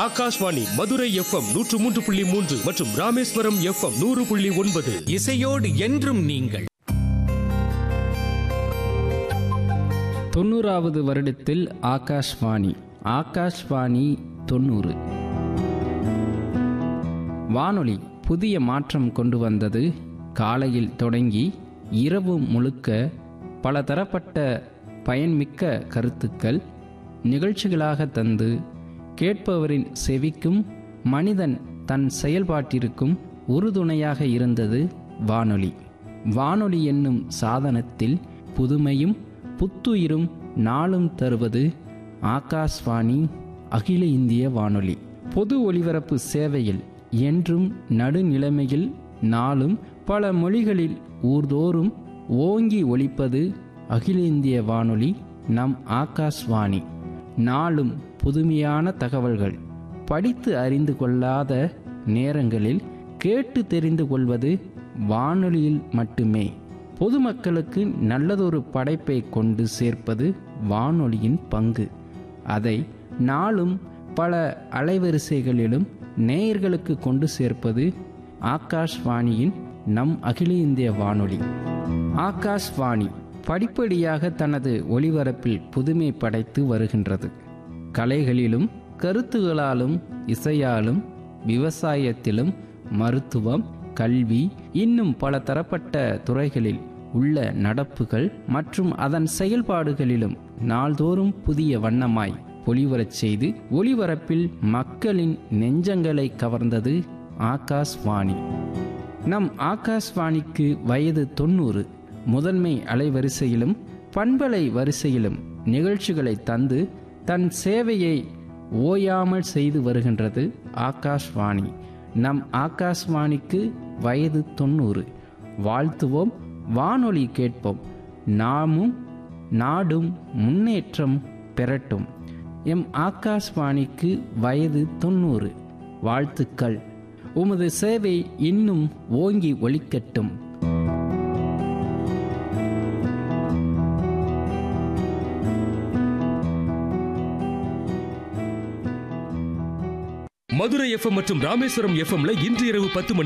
Akashvani Madurai FM நூற்று மூன்று புள்ளி மூன்று மற்றும் ராமேஸ்வரம் எஃப்எம் நூறு புள்ளி ஒன்பது இசையோடு என்றும் நீங்கள் தொண்ணூறாவது வருடத்தில் ஆகாஷ்வாணி ஆகாஷ்வாணி தொண்ணூறு வானொலி புதிய மாற்றம் கொண்டு வந்தது காலையில் தொடங்கி இரவு முழுக்க பல தரப்பட்ட பயன்மிக்க கருத்துக்கள் நிகழ்ச்சிகளாக தந்து கேட்பவரின் செவிக்கும் மனிதன் தன் செயல்பாட்டிற்கும் உறுதுணையாக இருந்தது வானொலி வானொலி என்னும் சாதனத்தில் புதுமையும் புத்துயிரும் நாளும் தருவது ஆகாஷ்வாணி அகில இந்திய வானொலி பொது ஒலிபரப்பு சேவையில் என்றும் நடுநிலைமையில் நாளும் பல மொழிகளில் ஊர்தோறும் ஓங்கி ஒலிப்பது அகில இந்திய வானொலி நம் ஆகாஷ்வாணி நாளும் புதுமையான தகவல்கள் படித்து அறிந்து கொள்ளாத நேரங்களில் கேட்டு தெரிந்து கொள்வது வானொலியில் மட்டுமே பொதுமக்களுக்கு நல்லதொரு படைப்பை கொண்டு சேர்ப்பது வானொலியின் பங்கு அதை நாளும் பல அலைவரிசைகளிலும் நேயர்களுக்கு கொண்டு சேர்ப்பது ஆகாஷ்வாணியின் நம் அகில இந்திய வானொலி ஆகாஷ்வாணி படிப்படியாக தனது ஒளிபரப்பில் புதுமை படைத்து வருகின்றது கலைகளிலும் கருத்துகளாலும் இசையாலும் விவசாயத்திலும் மருத்துவம் கல்வி இன்னும் பல தரப்பட்ட துறைகளில் உள்ள நடப்புகள் மற்றும் அதன் செயல்பாடுகளிலும் நாள்தோறும் புதிய வண்ணமாய் ஒளிவரச் செய்து ஒளிபரப்பில் மக்களின் நெஞ்சங்களை கவர்ந்தது ஆகாஷ்வாணி நம் ஆகாஷ்வாணிக்கு வயது தொண்ணூறு முதன்மை அலைவரிசையிலும் பண்பலை வரிசையிலும் நிகழ்ச்சிகளை தந்து தன் சேவையை ஓயாமல் செய்து வருகின்றது ஆகாஷ்வாணி நம் ஆகாஷ்வாணிக்கு வயது தொண்ணூறு வாழ்த்துவோம் வானொலி கேட்போம் நாமும் நாடும் முன்னேற்றம் பெறட்டும் எம் ஆகாஷ்வாணிக்கு வயது தொண்ணூறு வாழ்த்துக்கள் உமது சேவை இன்னும் ஓங்கி ஒலிக்கட்டும் மதுரை எஃப்எம் மற்றும் ராமேஸ்வரம் எஃப்எம்ல இன்று இரவு பத்து மணி